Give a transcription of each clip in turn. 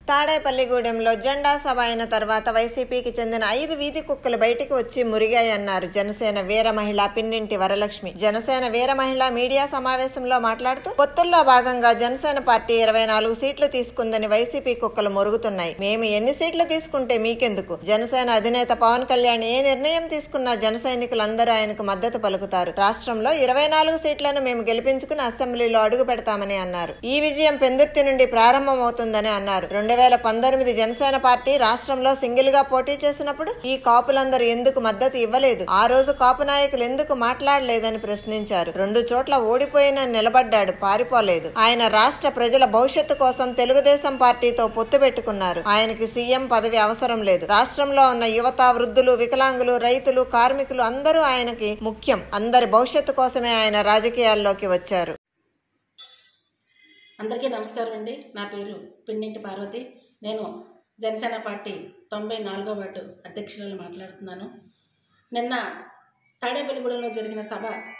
తాడేపల్లిగూడెంలో జెండా సభ అయిన తర్వాత వైసీపీకి చెందిన ఐదు వీధి కుక్కలు బయటికి వచ్చి మురిగాయన్నారు జనసేన వీర మహిళ పిన్నింటి వరలక్ష్మి జనసేన వీర మహిళ మీడియా సమావేశంలో మాట్లాడుతూ పొత్తుల్లో భాగంగా జనసేన పార్టీ ఇరవై నాలుగు సీట్లు తీసుకుందని వైసీపీ కుక్కలు మురుగుతున్నాయి మేము ఎన్ని సీట్లు తీసుకుంటే మీకెందుకు జనసేన అధినేత పవన్ కళ్యాణ్ ఏ నిర్ణయం తీసుకున్నా జన సైనికులందరూ ఆయనకు మద్దతు పలుకుతారు రాష్ట్రంలో ఇరవై నాలుగు సీట్లను మేము గెలిపించుకుని అసెంబ్లీలో అడుగు పెడతామని అన్నారు ఈ విజయం పెందుర్తి నుండి ప్రారంభమవుతుందని అన్నారు రెండు వేల పంతొమ్మిది జనసేన పార్టీ రాష్ట్రంలో సింగిల్ గా పోటీ చేసినప్పుడు ఈ కాపులందరూ ఎందుకు మద్దతు ఇవ్వలేదు ఆ రోజు కాపు నాయకులు ఎందుకు మాట్లాడలేదని ప్రశ్నించారు రెండు చోట్ల ఓడిపోయిన నిలబడ్డాడు పారిపోలేదు ఆయన రాష్ట్ర ప్రజల భవిష్యత్తు కోసం తెలుగుదేశం పార్టీతో పొత్తు పెట్టుకున్నారు ఆయనకి సీఎం పదవి అవసరం లేదు రాష్ట్రంలో ఉన్న యువత వృద్ధులు వికలాంగులు రైతులు కార్మికులు అందరూ ఆయనకి ముఖ్యం అందరి భవిష్యత్తు కోసమే ఆయన రాజకీయాల్లోకి వచ్చారు అందరికీ నమస్కారం అండి నా పేరు పిన్నింటి పార్వతి నేను జనసేన పార్టీ తొంభై నాలుగో వార్డు అధ్యక్షురాలు మాట్లాడుతున్నాను నిన్న తాడేపల్లిగూడెంలో జరిగిన సభ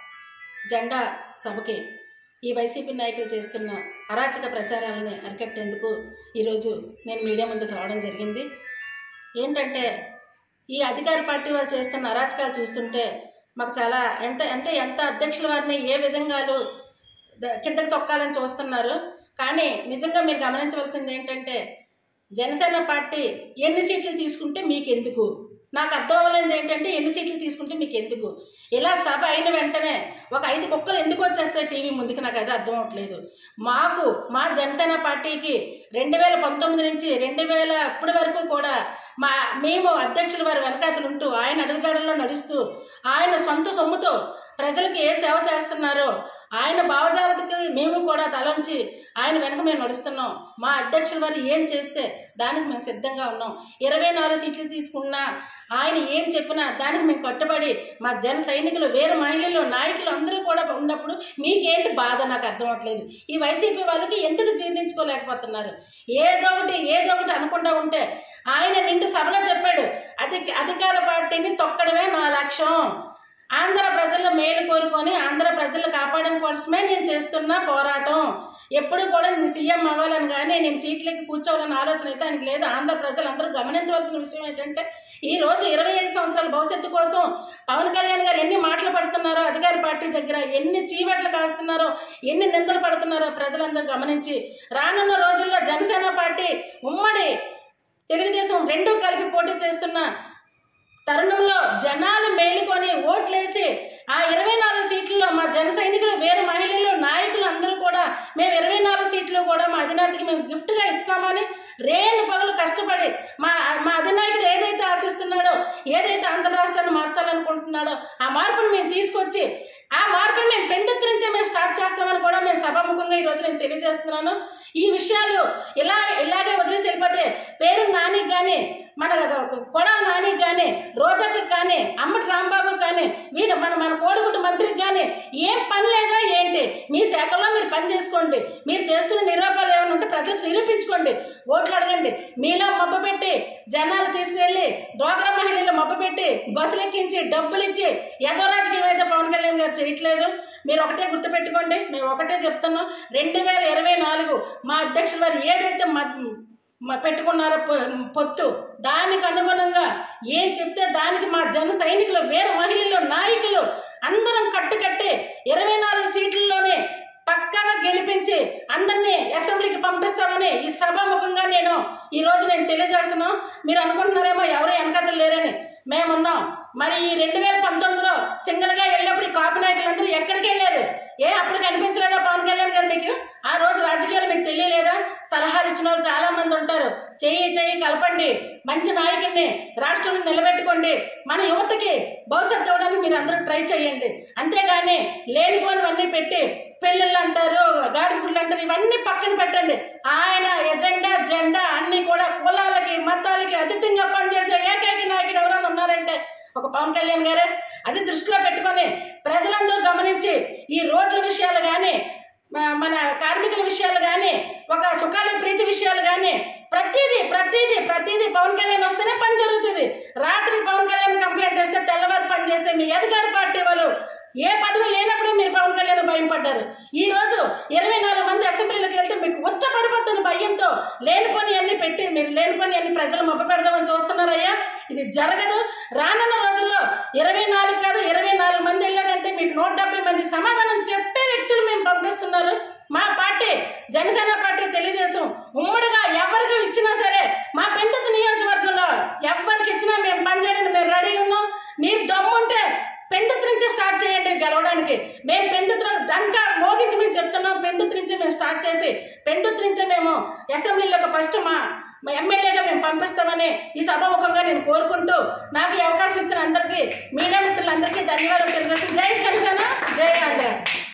జెండా సభకి ఈ వైసీపీ నాయకులు చేస్తున్న అరాచక ప్రచారాలని అరికట్టేందుకు ఈరోజు నేను మీడియా ముందుకు రావడం జరిగింది ఏంటంటే ఈ అధికార పార్టీ వాళ్ళు చేస్తున్న అరాచకాలు చూస్తుంటే మాకు చాలా ఎంత అంటే ఎంత అధ్యక్షుల వారిని ఏ విధంగాలు ద- కిందకి తొక్కాలని చూస్తున్నారు కానీ నిజంగా మీరు గమనించవలసింది ఏంటంటే జనసేన పార్టీ ఎన్ని సీట్లు తీసుకుంటే మీకు ఎందుకు నాకు అర్థం అవ్వలేదు ఏంటంటే ఎన్ని సీట్లు తీసుకుంటే మీకు ఎందుకు ఇలా సభ అయిన వెంటనే ఒక ఐదు కుక్కలు ఎందుకు వచ్చేస్తాయి టీవీ ముందుకు నాకు అది అర్థం అవ్వట్లేదు మాకు మా జనసేన పార్టీకి రెండు వేల పంతొమ్మిది నుంచి రెండు వేల ఇప్పటి వరకు కూడా మా మేము అధ్యక్షుల వారి వెనకాతలు ఉంటూ ఆయన అడుగుజాడల్లో నడుస్తూ ఆయన సొంత సొమ్ముతో ప్రజలకు ఏ సేవ చేస్తున్నారో ఆయన భావజాలకి మేము కూడా తలంచి ఆయన వెనక మేము నడుస్తున్నాం మా అధ్యక్షుల వారు ఏం చేస్తే దానికి మేము సిద్ధంగా ఉన్నాం ఇరవై నాలుగు సీట్లు తీసుకున్నా ఆయన ఏం చెప్పినా దానికి మేము కట్టుబడి మా జన సైనికులు వేరే మహిళలు నాయకులు అందరూ కూడా ఉన్నప్పుడు మీకేంటి బాధ నాకు అర్థం అవ్వట్లేదు ఈ వైసీపీ వాళ్ళకి ఎందుకు జీర్ణించుకోలేకపోతున్నారు ఏదో ఒకటి ఏదో ఒకటి అనుకుంటా ఉంటే ఆయన నిండు సభలో చెప్పాడు అధి అధికార పార్టీని తొక్కడమే నా లక్ష్యం ఆంధ్ర ప్రజల మేలు కోరుకొని ఆంధ్ర ప్రజలు కాపాడడం కోసమే నేను చేస్తున్న పోరాటం ఎప్పుడు కూడా నేను సీఎం అవ్వాలని కానీ నేను సీట్లకి కూర్చోవాలని ఆలోచన అయితే ఆయనకి లేదు ఆంధ్ర ప్రజలందరూ గమనించవలసిన విషయం ఏంటంటే ఈ రోజు ఇరవై ఐదు సంవత్సరాల భవిష్యత్తు కోసం పవన్ కళ్యాణ్ గారు ఎన్ని మాటలు పడుతున్నారో అధికార పార్టీ దగ్గర ఎన్ని చీవట్లు కాస్తున్నారో ఎన్ని నిందలు పడుతున్నారో ప్రజలందరూ గమనించి రానున్న రోజుల్లో జనసేన పార్టీ ఉమ్మడి తెలుగుదేశం రెండూ కలిపి పోటీ చేస్తున్న తరుణంలో జనాలు మేలుకొని ఓట్లేసి ఆ ఇరవై నాలుగు సీట్లలో మా జన సైనికులు వేరే మహిళలు నాయకులు అందరూ కూడా మేము ఇరవై నాలుగు సీట్లు కూడా మా అధినేతకి మేము గిఫ్ట్గా ఇస్తామని రేణు పగలు కష్టపడి మా మా అధినాయకుడు ఏదైతే ఆశిస్తున్నాడో ఏదైతే ఆంధ్ర రాష్ట్రాన్ని మార్చాలనుకుంటున్నాడో ఆ మార్పును మేము తీసుకొచ్చి ఆ మార్పును మేము పెండెత్తి నుంచే మేము స్టార్ట్ చేస్తామని కూడా మేము సభాముఖంగా ఈ రోజు నేను తెలియజేస్తున్నాను ఈ విషయాలు ఇలా ఇలాగే వదిలేసి వెళ్ళిపోతే పేరు నానికి కానీ మన కొడా నానికి కానీ రోజాకి కానీ అమ్మటి రాంబాబు కానీ వీరు మన మన కోడిగుడ్డు మంత్రికి కానీ ఏం పని లేదా ఏంటి మీ శాఖలో మీరు పని చేసుకోండి మీరు చేస్తున్న నిరూపాలు ఏమైనా ఉంటే ప్రజలకు నిరూపించుకోండి ఓట్లు అడగండి మీలో మబ్బు పెట్టి జనాలు తీసుకెళ్ళి డోగ్రా మహిళలు మబ్బు పెట్టి బస్సులు ఎక్కించి డబ్బులు ఇచ్చి ఏదో రాజకీయం అయితే పవన్ కళ్యాణ్ గారు చేయట్లేదు మీరు ఒకటే గుర్తుపెట్టుకోండి మేము ఒకటే చెప్తున్నాం రెండు వేల ఇరవై నాలుగు మా అధ్యక్షుల వారు ఏదైతే మ- మ- పెట్టుకున్నారో పొ- పొత్తు దానికి అనుగుణంగా ఏం చెప్తే దానికి మా జన సైనికులు వేరే మహిళలు నాయకులు అందరం కట్టుకట్టి ఇరవై నాలుగు సీట్లలోనే పక్కాగా గెలిపించి అందరినీ అసెంబ్లీకి పంపిస్తామని ఈ సభాముఖంగా నేను ఈ రోజు నేను తెలియజేస్తున్నాం మీరు అనుకుంటున్నారేమో ఎవరు వెనకతలు లేరని మేమున్నాం మరి ఈ రెండు వేల పంతొమ్మిదిలో సింగిల్గా వెళ్ళినప్పుడు ఈ కాపు నాయకులందరూ ఎక్కడికి వెళ్ళారు ఏ అప్పుడు కనిపించలేదా పవన్ కళ్యాణ్ గారు మీకు ఆ రోజు రాజకీయాలు మీకు తెలియలేదా సలహాలు ఇచ్చిన వాళ్ళు చాలా మంది ఉంటారు చెయ్యి చెయ్యి కలపండి మంచి నాయకుడిని రాష్ట్రంలో నిలబెట్టుకోండి మన యువతకి భవిష్యత్తు ఇవ్వడానికి మీరు అందరూ ట్రై చేయండి అంతేగాని లేనిపోనివన్నీ పెట్టి పెళ్ళిళ్ళు అంటారు గాడిద గుడ్లు అంటారు ఇవన్నీ పక్కన పెట్టండి ఆయన ఎజెండా జెండా అన్ని కూడా కులాలకి మతాలకి అతీతంగా పనిచేసే ఏకైక నాయకుడు ఎవరైనా ఉన్నారంటే ఒక పవన్ కళ్యాణ్ గారే అది దృష్టిలో పెట్టుకొని ప్రజలందరూ గమనించి ఈ రోడ్ల విషయాలు కానీ మన కార్మికుల విషయాలు కానీ ఒక సుఖాల ప్రీతి విషయాలు కానీ ప్రతిదీ ప్రతిదీ ప్రతిదీ పవన్ కళ్యాణ్ వస్తేనే పని జరుగుతుంది రాత్రి పవన్ కళ్యాణ్ కంప్లైంట్ వేస్తే తెల్లవారు పని చేసే మీ అధికార పార్టీ వాళ్ళు ఏ పదవి లేనప్పుడు మీరు పవన్ కళ్యాణ్ భయం పడ్డారు ఈ రోజు ఇరవై నాలుగు మంది అసెంబ్లీలోకి వెళ్తే మీకు ఉచ్చ పడిపోతున్న భయంతో లేనిపోని అన్ని పెట్టి మీరు లేనిపోని అన్ని ప్రజలు మొప్ప పెడదామని చూస్తున్నారయ్యా ఇది జరగదు రానున్న రోజుల్లో ఇరవై నాలుగు కాదు ఇరవై నాలుగు మంది వెళ్ళారంటే మీకు నూట డెబ్బై మందికి సమాధానం చెప్పే వ్యక్తులు మేము పంపిస్తున్నారు మా పార్టీ జనసేన పార్టీ తెలుగుదేశం ఉమ్మడిగా ఎవరికి ఇచ్చినా సరే మా పెందుతు నియోజకవర్గంలో ఎవరికి ఇచ్చినా మేము పనిచేయడానికి మేము రెడీ ఉన్నాం మీరు దమ్ముంటే పెందుతు నుంచి స్టార్ట్ చేయండి గెలవడానికి మేము పెందుతులో డంకా మోగించి మేము చెప్తున్నాం పెందుతు నుంచి మేము స్టార్ట్ చేసి పెందుతు నుంచే మేము అసెంబ్లీలోకి ఫస్ట్ మా మా ఎమ్మెల్యేగా మేము పంపిస్తామని ఈ సభాముఖంగా నేను కోరుకుంటూ నాకు ఈ అవకాశం ఇచ్చిన అందరికీ మీడియా మిత్రులందరికీ ధన్యవాదాలు తెలియజేస్తూ జై జనసేన జై ఆంధ్ర